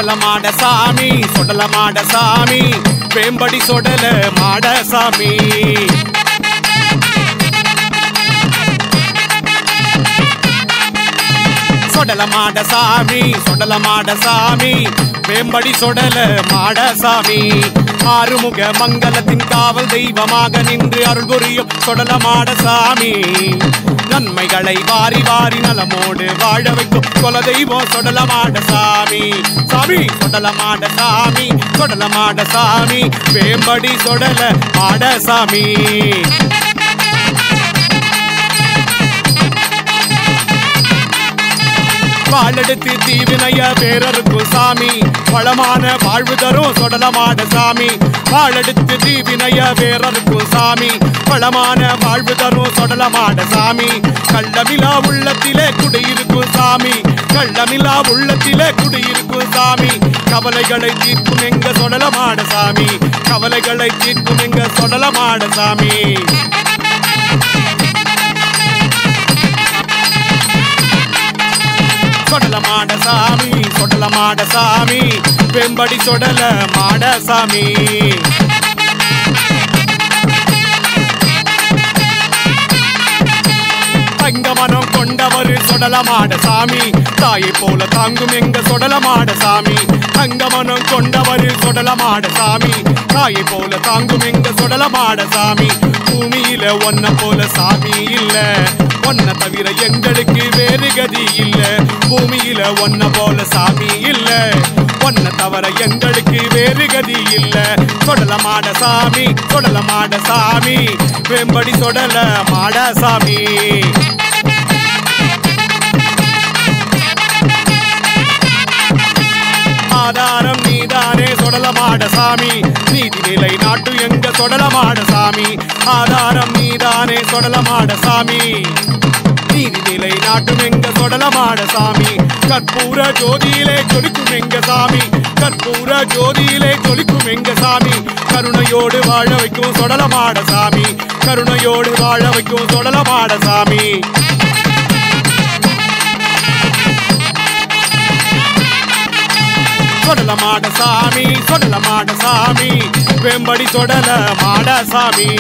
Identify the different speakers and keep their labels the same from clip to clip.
Speaker 1: சொடல மாட சாமி சொடல மாட சாமி வேம்படி சொடல மாட சாமி சொடல மாட சாமி சொடல மாட சாமி வேம்படி சொடல மாட சாமி ஆறுமுக மங்களத்தின் காவல் தெய்வமாக நின்று அருள் புரியும் சொடல மாட சாமி நன்மைகளை வாரி வாரி நலமோடு வாழ வைக்கும் கொல தெய்வம் சொடல மாட சாமி சாமி சொடல மாட சாமி சொடல மாட சாமி வேம்படி சொடல மாட சாமி வாழெடுத்து தீவினைய பேரருக்கும் சாமி வளமான வாழ்வு தரும் சொடலமாட சாமி வாழெடுத்து தீவினைய பேரருக்கும் சாமி வளமான வாழ்வு தரும் சொடலமாட சாமி கள்ளமிலா உள்ளத்திலே குடியிருக்கும் சாமி கள்ளமிலா உள்ளத்திலே குடியிருக்கும் சாமி கவலைகளை தீர்க்கும் எங்க சொடலமாட சாமி கவலைகளை தீர்க்கும் எங்க சொடலமாட சாமி சொடல மாட சாமி சொடல மாட சாமி வெம்படி சொடல மாட சாமி தங்க மனம் கொண்டவர் சொடலமாட சாமி தாயை போல தாங்கும் எங்க சொடலமாட சாமி தங்க மனம் கொண்டவர் சொடலமாட சாமி தாயை போல தாங்கும் எங்க சொடலமாட சாமி பூமியில ஒன்ன போல சாமி இல்ல ஒன்ன தவிர எங்களுக்கு வேறு கதி இல்ல பூமியில ஒன்ன போல சாமி இல்ல ஒன்ன தவிர எங்களுக்கு வேறு கதி இல்ல சொடல மாட சாமி சொடல மாட சாமி வெம்படி சொடல மாட சாமி ஆதாரம் நீதானே சொடலமாட சாமி நீதி நிலை நாட்டு எங்க சொடலமாட சாமி ஆதாரம் நீதானே சொடலமாட சாமி நீதி நிலை நாட்டும் எங்க சொடலமாட சாமி கற்பூர ஜோதியிலே ஜொலிக்கும் எங்க சாமி கற்பூர ஜோதியிலே ஜொலிக்கும் எங்க சாமி கருணையோடு வாழ வைக்கும் சொடலமாட சாமி கருணையோடு வாழ வைக்கும் சொடலமாட சாமி சொடல மாட சாமி சொடல மாட சாமி வெம்படி சொடல மாட சாமி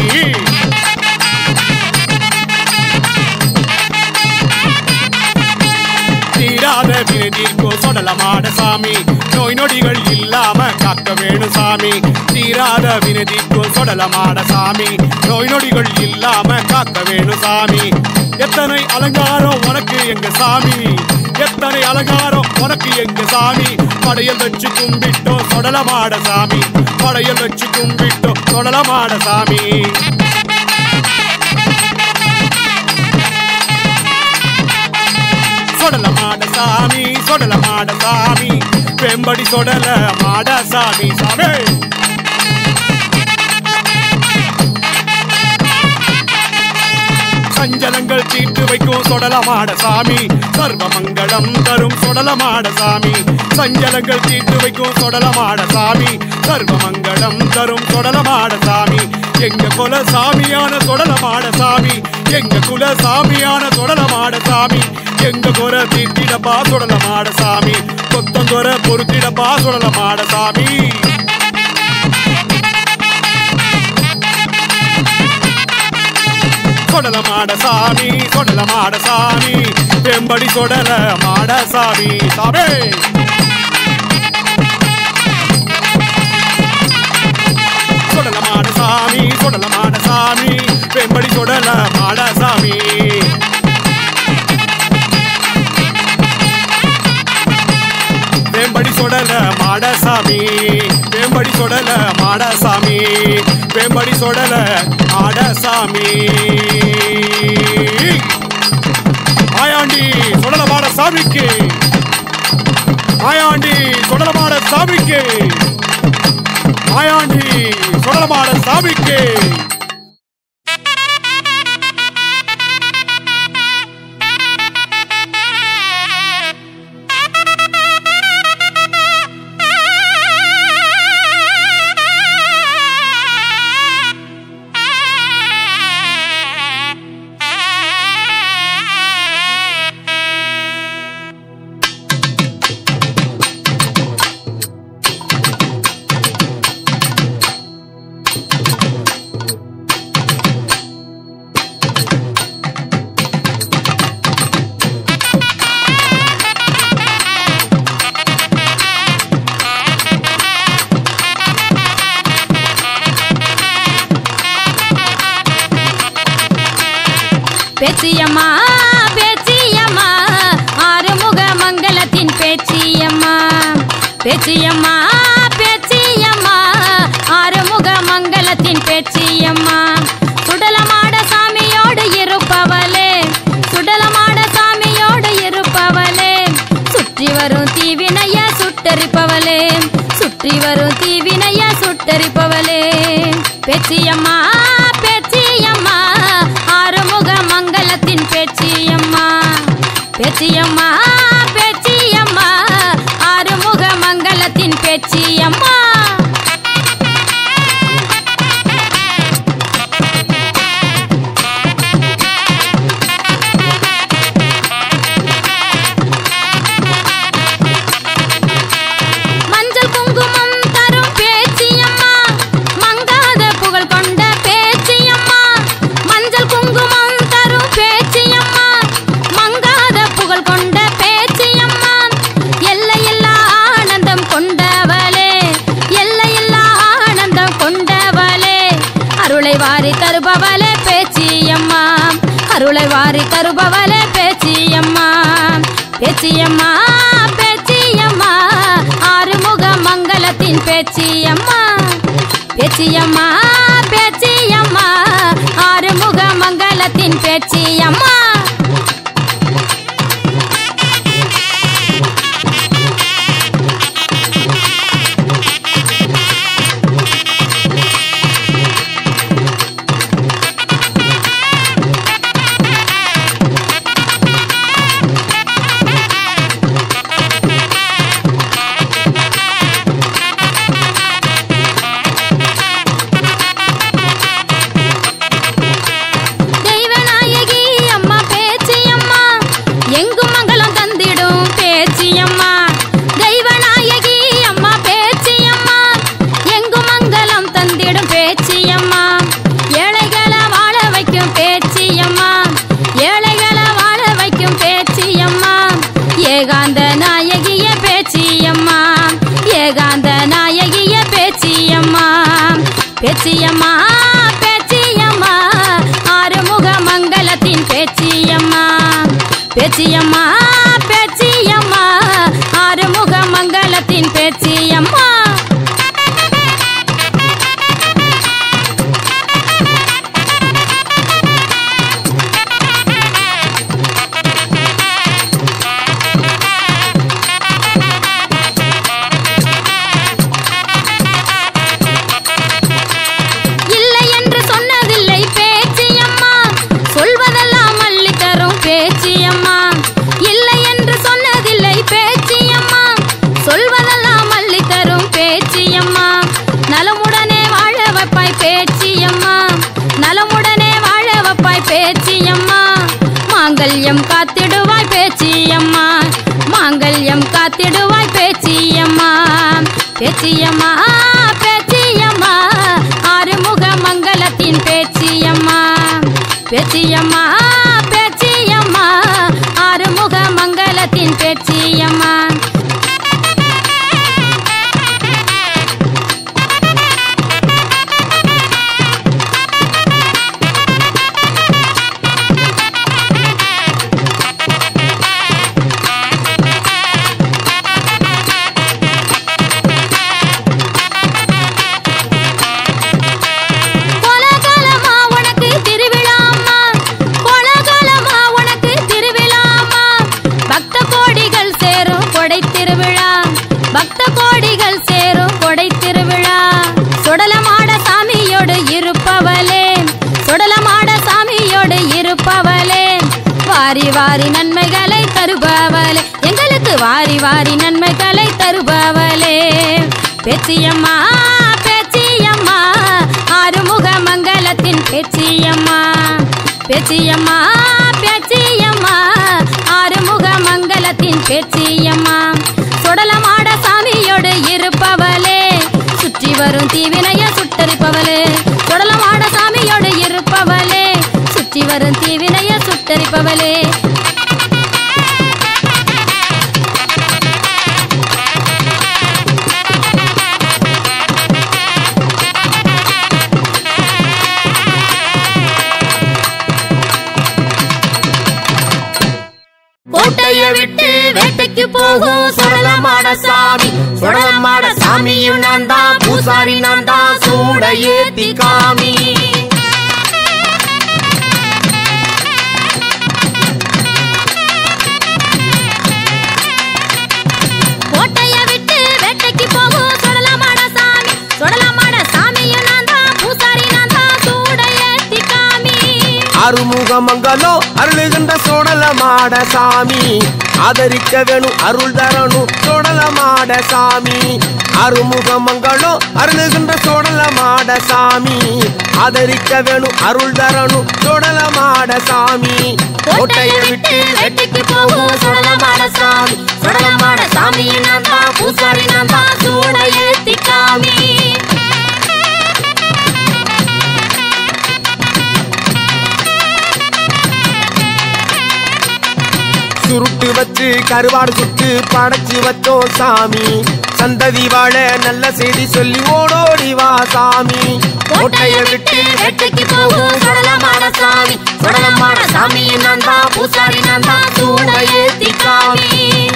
Speaker 1: தீராத வினதிக்கோ சொடல மாட சாமி நோய் நொடிகள் இல்லாம காக்க வேணும் சாமி தீராத வினதிக்கோ சொடல மாட சாமி நோய் நொடிகள் இல்லாம காக்க வேணும் சாமி எத்தனை அலங்காரம் உனக்கு எங்க சாமி எத்தனை அலங்காரம் உனக்கு எங்க சாமி படையல் வச்சு கும்பிட்டோம் சொடலமாட சாமி படையல் வச்சு கும்பிட்டோம் சொடலமாட சாமி சொடல மாட சாமி சொடல மாட சாமி வெம்படி சொடல மாட சாமி சாமி சஞ்சலங்கள் தீட்டு வைக்கும் சொடலமாட சாமி சர்வ மங்களம் தரும் சொடலமாட சாமி சஞ்சலங்கள் தீட்டு வைக்கும் சொடலமாட சாமி சர்வ மங்களம் தரும் சொடலமாட சாமி எங்க குல சாமியான சொடலமாட சாமி எங்க குல சாமியான சொடலமாட சாமி எங்க குற தீட்டிடப்பா சொடலமாட சாமி கொத்தங்குற பொறுத்திடப்பா சொடலமாட சாமி சொடல மாட சாமி சொடல மாட சாமி வெம்படி சொடல மாட சாமி சாமி சொடல மாட சாமி சொடல மாட சாமி வெம்படி சொடல மாட சாமி வேம்படி சொடல மாட சாமி வேம்படி சொடல மாட சாமி வேம்படி சொடல மாட சாமி மாயாண்டி சொடல மாட சாமிக்கு மாயாண்டி சொடல மாட சாமிக்கு மாயாண்டி சொடல மாட சாமிக்கு
Speaker 2: பேச்சியம்மா பேச்சியம்மா ஆறுமுக மங்களத்தின் பேச்சியம்மா பேச்சியம்மா பேச்சியம்மா ஆறுமுக மங்களத்தின் பேச்சியம்மா சுடலமாட சாமியோடு இருப்பவளே சுடலமாட சாமியோடு இருப்பவளே சுற்றி வரும் தீவினைய சுட்டரிப்பவளே சுற்றி வரும் தீவினைய சுட்டரிப்பவளே பேச்சியம்மா பேச்சியம்மா ஆறுமுக மங்களத்தின் பேச்சியம்மா பேச்சியம்மா பேச்சியம்மா ஆறுமுக மங்களத்தின் பேச்சியம்மா மஞ்சள் குங்குமம் தரும் பேச்சியம்மா மங்காத புகழ் கொண்ட பேச்சியம்மா மஞ்சள் குங்குமம் தரும் பேச்சியம்மா மங்காத புகழ் கொண்ட பேச்சியம்மா எல்லையில்லா ஆனந்தம் கொண்டவளே எல்லையில்லா ஆனந்தம் கொண்டவளே அருளை வாரி தருபவளே பேச்சியம்மா அருளை வாரி தருபவளே பேச்சியம்மா பேச்சியம்மா பேச்சியம்மா ஆறுமுக மங்களத்தின் பேச்சியம்மா பேச்சியம்மா பேச்சியம்மா ஆறுமுக மங்களத்தின் பேச்சியம்மா தெய்வநாயகி அம்மா பேச்சியம்மா எங்கும் மங்களம் தந்திடும் பேச்சியம்மா தெய்வநாயகி அம்மா பேச்சியம்மா எங்கும் மங்களம் தந்திடும் பேச்சியம்மா ஏழைகளை வாழ வைக்கும் பேச்சியம்மா ஏழைகளை வாழ வைக்கும் பேச்சியம்மா ஏகாந்த நாயகிய பேச்சியம்மா ஏகாந்த நாயகிய பேச்சியம்மா பேச்சியம்மா பேச்சியம்மா ஆறுமுக மங்களத்தின் பேச்சியம்மா பேச்சியம்மா பேச்சியம்மா ஆறுமுக மங்களத்தின் பேச்சியம்மா இல்லை என்று சொன்னதில்லை பேச்சியம்மா சொல்வதெல்லாம் மல்லி தரும் பேச்சியம்மா இல்லை என்று சொன்னதில்லை பேச்சியம்மா சொல்வதெல்லாம் மல்லி தரும் பேச்சியம்மா நலமுடனே வாழ வைப்பாய் பேச்சியம்மா நலமுடனே வாழ வைப்பாய் பேச்சியம்மா மாங்கல்யம் காத்திடுவாய் பேச்சியம்மா மாங்கல்யம் காத்திடுவாய் பேச்சியம்மா பேச்சியம்மா பேச்சியம்மா ஆறுமுக மங்களத்தின் பேச்சியம்மா பேச்சியம்மா பேச்சியம்மா ஆறுமுக மங்களத்தின் பேச்சியம்மா கோலாகலமா உனக்கு திருவிழாம்மா கோலாகலமா உனக்கு திருவிழாம்மா பக்த கோடிகள் சேரும் கொடை திருவிழா பக்த கோடிகள் சேரும் கொடை திருவிழா சுடலமாட சாமியோடு இருப்பவளே சுடலமாட சாமியோடு இருப்பவளே வாரி வாரி நன்மைகளை தருபவளே எங்களுக்கு வாரி வாரி நன்மைகளை தருபவளே பேச்சியம்மா பேச்சியம்மா ஆறுமுக மங்களத்தின் பேச்சியம்மா பேச்சியம்மா பேச்சியம்மா ஆறுமுக மங்களத்தின் பேச்சியம்மா சுடலமாட சாமியோடு இருப்பவளே சுற்றி வரும் தீவினைய சுட்டரிப்பவளே சுடலமாட சாமியோடு இருப்பவளே சுற்றி வரும் தீவினைய சுட்டரிப்பவளே விட்டு வேட்டைக்கு போகும் சுடலமாட சாமி சுடலமாட சாமியும் நான் தான் பூசாரி நான் தான் சூட ஏத்தி காமி கோட்டைய விட்டு வேட்டைக்கு போகும் சுடலமாட சாமி சுடலமாட சாமியும் நான் தான் பூசாரி நான் தான் சூட ஏத்தி காமி
Speaker 3: அருமுகமங்கலோ அருளுகின்ற சோடலமாட சாமி ஆதரிக்க வேணும் அருள் தரணும் சோடலமாட சாமி அருமுகமங்களோ அருளுகின்ற சோடலமாட சாமி ஆதரிக்க வேணும் அருள் தரணும் சோடலமாட சாமி
Speaker 2: கோட்டையை விட்டு வேட்டைக்கு போகும் சுடலமாட சாமி சுடலமாட சாமி நான் தான் பூசாரி நான் தான் சூட ஏத்தி காமி
Speaker 3: சுருட்டு வச்சு கருவாடு சுட்டு படைச்சு வச்சோம் சாமி சந்ததி வாழ நல்ல செய்தி சொல்லி ஓடோடி வா சாமி
Speaker 2: கோட்டையை விட்டு வேட்டைக்கு போகும் சுடலமாட சாமி சுடலமாட சாமி நான் தான் பூசாரி நான் தான் சூட ஏத்தி காமி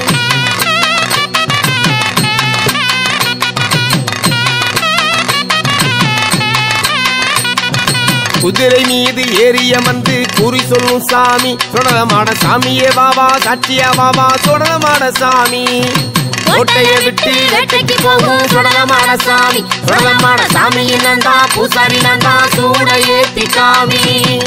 Speaker 3: குதிரை மீது ஏறிய வந்து குறி சொல்லும் சாமி சுடலமாட சாமியே வாவா சாட்சியா வாவா சுடலமாட சாமி
Speaker 2: கோட்டையை விட்டு வேட்டைக்கு போகும் சுடலமாட சாமி சுடலமாட சாமி நான் தான் பூசாரி நான் தான் சூட ஏத்தி காமி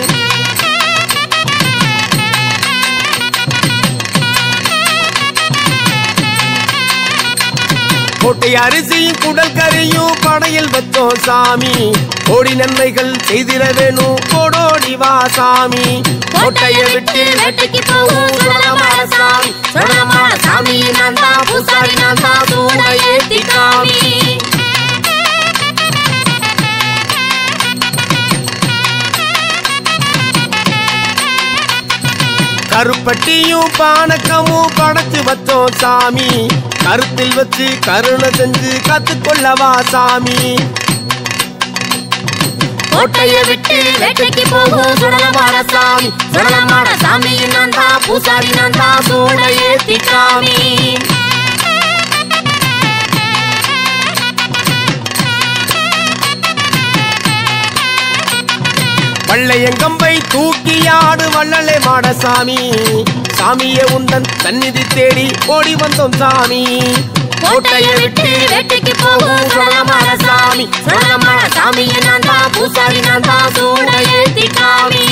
Speaker 3: கோட்டை அரிசியும் குடல் கறியும் படையில் வச்சோம் சாமி கோடி நன்மைகள் செய்திட வேணும் கோடோடி வா சாமி
Speaker 2: கோட்டையை விட்டு வேட்டைக்கு போகும் சுடலமாட சாமி சுடலமாட சாமி நான் தான் பூசாரி நான் தான் சூட ஏத்தி காமி
Speaker 3: கருப்பட்டியும் பானக்கமும் படைச்சு வச்சோம் சாமி கருத்தில் வச்சு கருணை செஞ்சு கத்துக்கொள்ளவா சாமி
Speaker 2: கோட்டையை விட்டு வேட்டைக்கு போகும் சுடலமாட சாமி சுடலமாட சாமி நான் தான் பூசாரி நான் தான் சூட ஏத்தி காமி
Speaker 3: வள்ளையங்கம்பை தூக்கியாடு வள்ளலே மாட சாமி சாமியே உந்தன் சந்நிதி தேடி ஓடி வந்தோம் சாமி
Speaker 2: கோட்டையை விட்டு வேட்டைக்கு போகும் சுடலமாட சாமி சுடலமாட சாமி நான் தான் பூசாரி நான் தான் சூட ஏத்தி காமி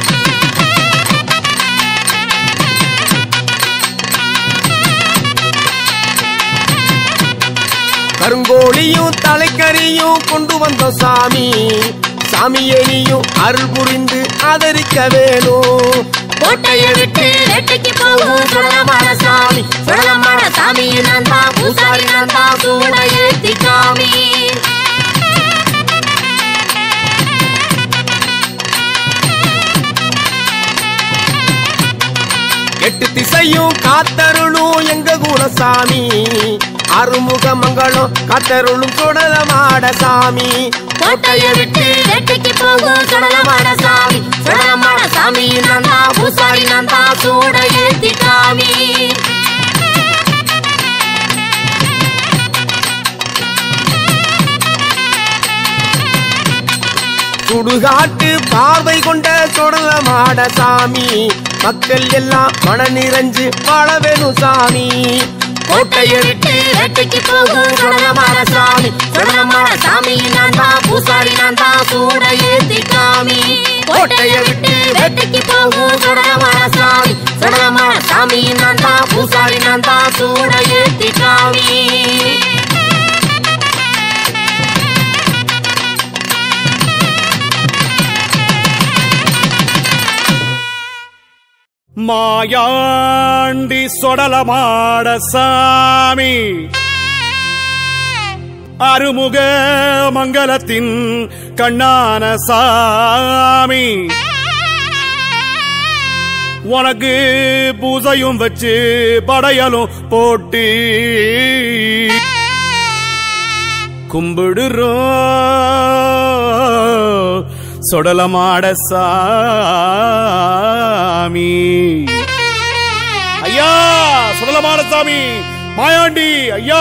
Speaker 3: கருங்கோழியும் தலைக்கறியும் கொண்டு வந்தோம் சாமி சாமியே நீயும் அருள் புரிந்து ஆதரிக்க வேணும்
Speaker 2: கோட்டையை விட்டு வேட்டைக்கு போகும் சுடலமாட சாமி சுடலமாட சாமி நான் தான் பூசாரி நான் தான் சூட ஏத்தி காமி
Speaker 3: எட்டு திசையும் காத்தருளும் எங்க குலசாமி அருமுக மங்களம் காத்தருளும் சுடலமாட சாமி
Speaker 2: கோட்டையை விட்டு வேட்டைக்கு போகும் சுடலமாட சாமி சுடலமாட சாமி நான் தான் பூசாரி நான் தான் சூட ஏத்தி காமி
Speaker 3: சுடுகாட்டு பார்வை கொண்ட சுடலமாட சாமி மக்கள் எல்லாம் மன நிறைஞ்சு வாழ வேணும் சாமி
Speaker 2: கோட்டையை விட்டு வேட்டைக்கு போகும் சுடலமாட சாமி சுடலமாட சாமி நான் தான் பூசாரி நான் தான் சூட ஏத்தி காமி கோட்டையை விட்டு வேட்டைக்கு போகும் சுடலமாட சாமி சுடலமாட சாமி நான் தான் பூசாரி நான் தான் சூட ஏத்தி காமி
Speaker 1: மாயாண்டி சொடலமாட சாமி அருமுக மங்களத்தின் கண்ணான சாமி உனக்கு பூசையும் வச்சு படையலும் போட்டு கும்பிடுறோம் சொடலமாட சாமி ஐயா சொடலமாடசாமி மாயாண்டி ஐயா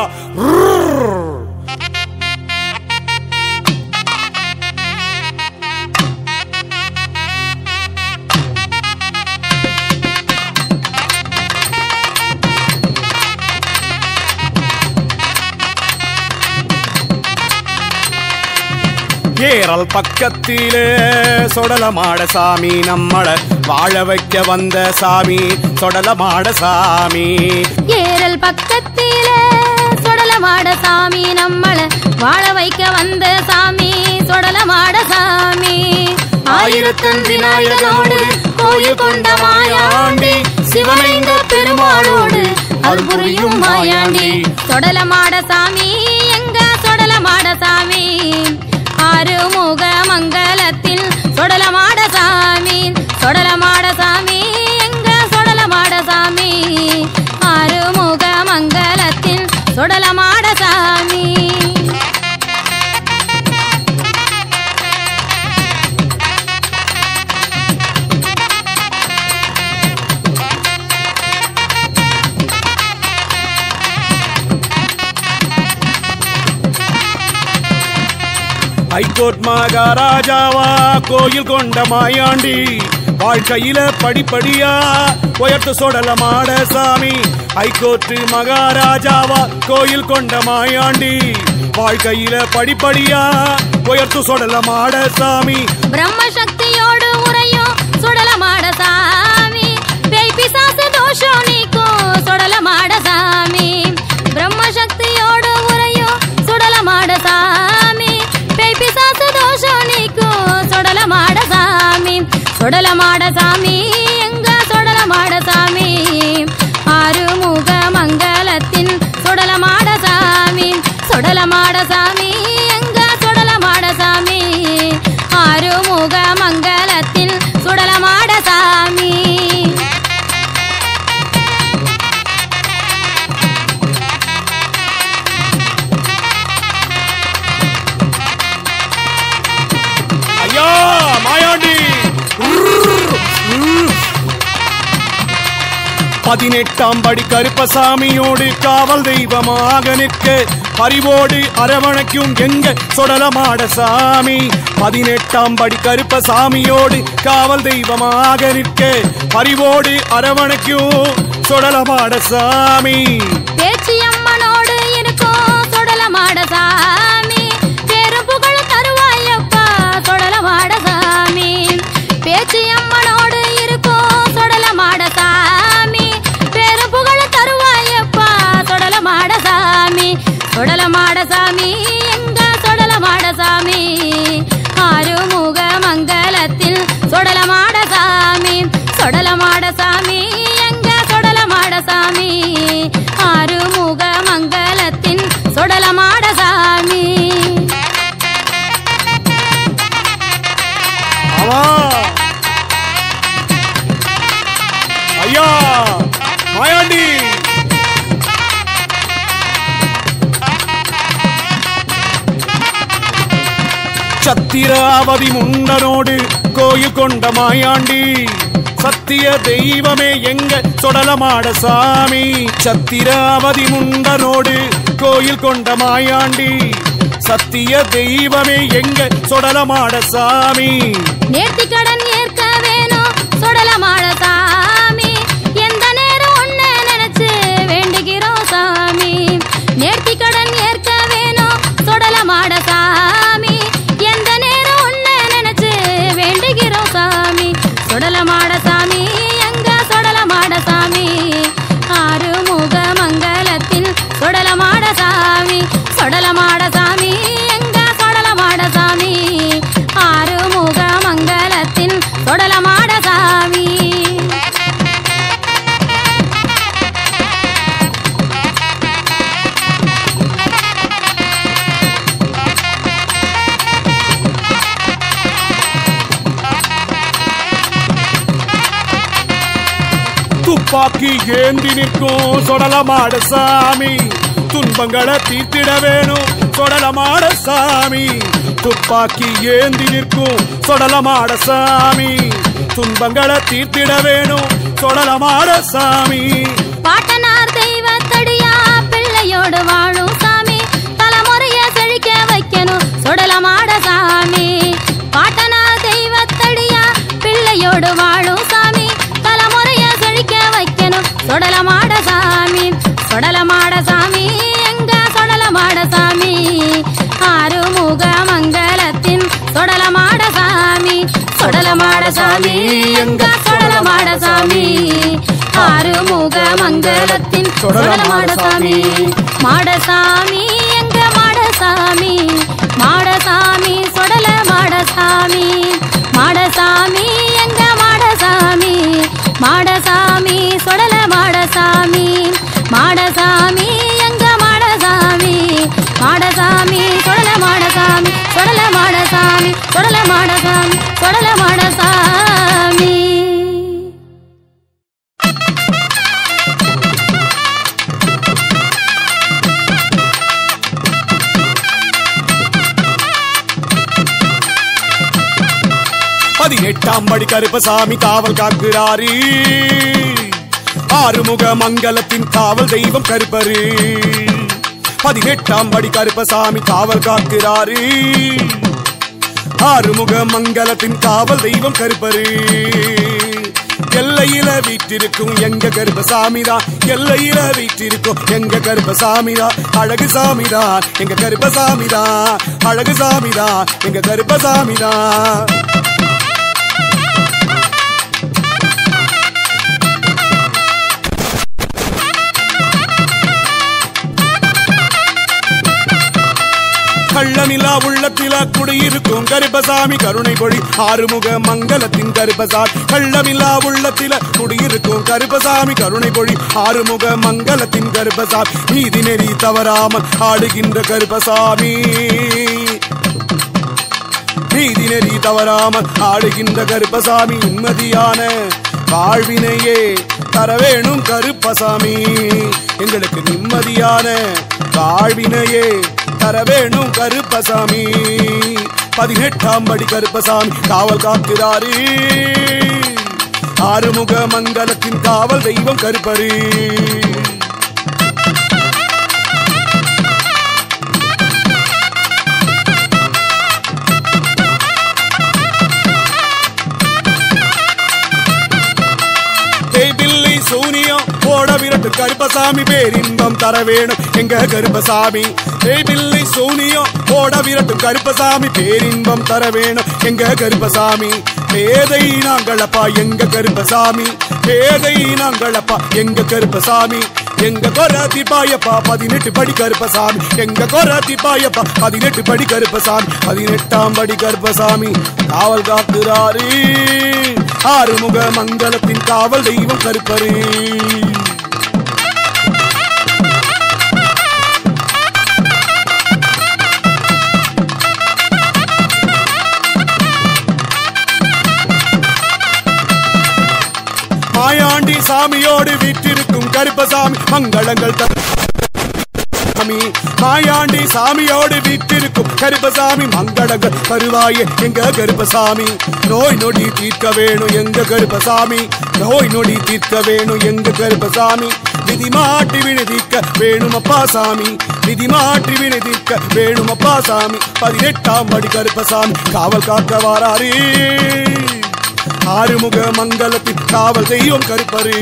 Speaker 1: ஏரல் பக்கத்திலே சொடலமாட சாமி நம்மள வாழ வைக்க வந்த சாமி சொடலமாட சாமி
Speaker 2: ஏரல் பக்கத்தில சொடலமாட சாமி நம்மள வாழ வைக்க வந்த சாமி சொடலமாட சாமி ஆயிரத்தன் விநாயகனோடு கோயில் கொண்ட மாயாண்டி சிவனைந்த பெருமாளோடு அருள் புரியும் மாயாண்டி சொடலமாட சாமி எங்க சொடலமாட சாமி ஆறுமுக மங்கலத்தில் சொடலமாட சாமி சொடலமாட சாமி எங்க சொடலமாட சாமி ஆறுமுக மங்கலத்தில் சொடலமாட சாமி
Speaker 1: ஹைகோர்ட் மகாராஜாவா கோயில் கொண்ட மாயாண்டி வாழ்க்கையில படிப்படியா உயர்த்து சொடலமாட சாமி ஹைகோர்ட் மகாராஜாவா கோயில் கொண்ட மாயாண்டி வாழ்க்கையில படிப்படியா உயர்த்து சொடலமாட சாமி
Speaker 2: பிரம்ம சக்தியோடு உரையும் சுடலமாட சாமி பேய் பிசாசு தோஷம் நீக்கும் சுடலமாட சாமி பிரம்ம சக்தியோடு உரையும் சுடலமாட சாமி பேய் பிசாசு தோஷம் நீக்கும் சுடலமாட சாமி சுடலமாட சாமி எங்க சுடலமாட சாமி ஆறுமுக மங்கலத்தின் சுடலமாட சாமி சுடலமாட சாமி எங்க சுடலமாட சாமி ஆறுமுக மங்கலத்தில் சுடலமாட சாமி
Speaker 1: ஐயா மாயாண்டி பதினெட்டாம் படி கருப்பசாமியோடு காவல் தெய்வமாக நிற்க பரிவோடு அரவணைக்கும் எங்க சொடலமாட சாமி பதினெட்டாம் படி கருப்பசாமியோடு காவல் தெய்வமாக நிற்க பரிவோடு அரவணைக்கும் சொடலமாட சாமி
Speaker 2: பேச்சியம்மனோடு இருக்கும் சுடலமாட சாமி பேரும் புகழ் தருவாயப்பா சுடலமாட சாமி பேச்சியம்மனோடு இருக்கும் சுடலமாட சாமி பேரும் புகழ் தருவாயப்பா சுடலமாட சாமி சுடலமாட சாமி எங்க சுடலமாட சாமி ஆறுமுக மங்கலத்தில் சுடலமாட சாமி சுடலமாட சாமி எங்க சுடலமாட சாமி ஆறுமுக மங்கலத்தின் சுடலமாட சாமி
Speaker 1: ஆமா ஐயா மாயாண்டி சத்திராவதி முண்டனோடு கோயில் கொண்ட மாயாண்டி சத்திய தெய்வமே எங்க சொடலமாட சாமி சத்திராவதி முண்டனோடு கோயில் கொண்ட மாயாண்டி சத்திய தெய்வமே எங்க சொடலமாட சாமி
Speaker 2: நேர்த்தி கடன் ஏற்க வேணும் சுடலமாட சாமி எந்த நேரம் ஒண்ணு நினைச்சு வேண்டுகிறோம் சாமி நேர்த்தி கடன் ஏற்க வேணும் சுடலமாட சாமி எந்த நேரம் ஒண்ணு நினைச்சு வேண்டுகிறோம் சாமி சுடலமாட சாமி எங்க சுடலமாட சாமி ஆறுமுக மங்கலத்தில் சுடலமாட சாமி சுடலமாட சாமி எங்க சுடலமாட சாமி ஆறுமுக மங்கலத்தின் சுடலமாட சாமி
Speaker 1: துப்பாக்கி ஏந்தி நிற்கும் சொடலமாட சாமி துன்பங்களை தீர்த்திட வேணும் சொடலமாட சாமி துப்பாக்கி ஏந்தி நிற்கும் சொடலமாட சாமி துன்பங்களை தீர்த்திட வேணும் சொடலமாட சாமி
Speaker 2: பாட்டனார் சாமி எங்க சொடல மாட சாமி ஆறுமுக மங்களத்தின் சொடல மாட சாமி மாடசாமி எங்க மாடசாமி மாடசாமி சொடல மாடசாமி மாடசாமி எங்க மாடசாமி மாடசாமி சொடல மாடசாமி மாடசாமி எங்க மாடசாமி மாடசாமி சொடல மாடசாமி சொடல மாடசாமி சொடல மாடசாமி சொடல மாடசாமி
Speaker 1: பதினெட்டாம் படி கருப்பசாமி காவல் காக்கிறாரு ஆறுமுக மங்கலத்தின் காவல் தெய்வம் கருப்பரு பதினெட்டாம் படி கருப்பசாமி காவல் காக்கிறாரு ஆறுமுக மங்கலத்தின் காவல் தெய்வம் கருப்பரு எல்லையில வீட்டிருக்கும் எங்க கருப்பசாமி தான் எல்லையில வீட்டிருக்கும் எங்க கருப்பசாமி தான் அழகு சாமி தான் எங்க கருப்பசாமி தான் அழகு சாமி தான் எங்க கருப்பசாமி தான் கள்ளநிலா உள்ளத்தில குடியிருக்கும் கருப்பசாமி கருணை பொழி ஆறுமுக மங்கலத்தின் கருப்பசாமி கள்ளமில்லா உள்ளத்தில குடியிருக்கும் கருப்பசாமி கருணை பொழி ஆறுமுக மங்கலத்தின் கருப்பசாமி நீதி நெறி தவறாமல் ஆடுகின்ற கருப்பசாமி நீதி நெறி தவறாமல் ஆடுகின்ற கருப்பசாமி உண்மதியான வாழ்வினையே தர வேணும் கருப்பசாமி எங்களுக்கு நிம்மதியான வாழ்வினையே தர வேணும் கருப்பசாமி பதினெட்டாம் படி கருப்பசாமி காவல் காக்கிறாரு ஆறுமுக மங்கலத்தின் காவல் தெய்வம் கருப்பரு தேய்பில்லை சூனியம் போட விரட்டு கருப்பசாமி பேரின்பம் தர வேணும் எங்க கருப்பசாமி தேய்பில்லை சூனியம் போட விரட்டு கருப்பசாமி பேரின்பம் தர வேணும் எங்க கருப்பசாமி பேதை நாங்களப்பா எங்க கருப்பசாமி பேதை நாங்களப்பா எங்க கருப்பசாமி எங்க கொராத்தி பாயப்பா பதினெட்டு படி கருப்பசாமி எங்க கொராத்தி பாயப்பா பதினெட்டு படி கருப்பசாமி பதினெட்டாம் படி கருப்பசாமி காவல் காக்குறாரு ஆறுமுக மங்கலத்தின் காவல் தெய்வம் கருப்பரு மாயாண்டி சாமியோடு வீற்றிருக்கும் கருப்பசாமி மங்களங்கள் தரும் சாமி மாயாண்டி சாமியோடு வீட்டிருக்கும் கருப்பசாமி மங்களங்கள் தருவாயே எங்க கருப்பசாமி நோய் நொடி தீர்க்க வேணும் எங்க கருப்பசாமி நோய் நொடி தீர்க்க வேணும் எங்க கருப்பசாமி விதி மாட்டி விழுதிக்க வேணும் அப்பா சாமி விதி மாற்றி விழுதிக்க வேணும் அப்பா சாமி பதினெட்டாம் படி கருப்பசாமி காவல் காக்க வாராரே ஆறுமுக மங்கலத்தின் காவல் தெய்வம் கருப்பரு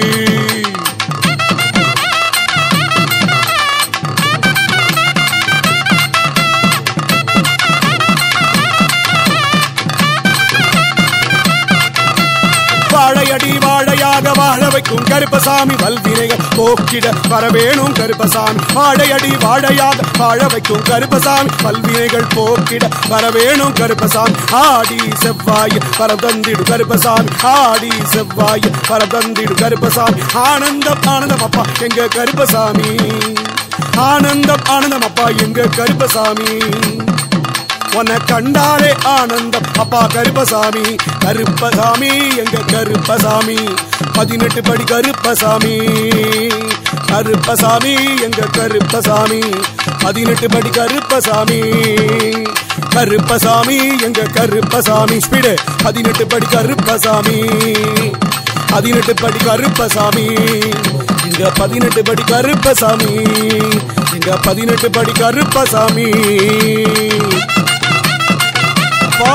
Speaker 1: வாழையடி வாழையாக வாழ வைக்கும் கருப்பசாமி வல்வினைகள் போக்கிட வரவேணும் கருப்பசாமி வாழையடி வாழையாக வாழ வைக்கும் கருப்பசாமி வல்வினைகள் போக்கிட வரவேணும் கருப்பசாமி ஆடி செவ்வாய் பரதந்திடு கருப்பசாமி ஆடி செவ்வாய் பரதந்திடு கருப்பசாமி ஆனந்தம் ஆனந்தம் அப்பா எங்க கருப்பசாமி ஆனந்தம் ஆனந்தம் அப்பா எங்க கருப்பசாமி உன்னை கண்டாலே ஆனந்தம் அப்பா கருப்பசாமி கருப்பசாமி எங்க கருப்பசாமி பதினெட்டு படி கருப்பசாமி கருப்பசாமி எங்க கருப்பசாமி பதினெட்டு படி கருப்பசாமி கருப்பசாமி எங்க கருப்பசாமி ஸ்பீடு பதினெட்டு படி கருப்பசாமி பதினெட்டு படி கருப்பசாமி இங்க பதினெட்டு படி கருப்பசாமி இங்க பதினெட்டு படி கருப்பசாமி அப்பா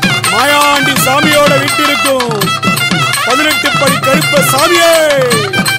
Speaker 1: மாயாண்டி சாமியோட விட்டிருக்கும் பதினெட்டு படி கருப்ப சாமியே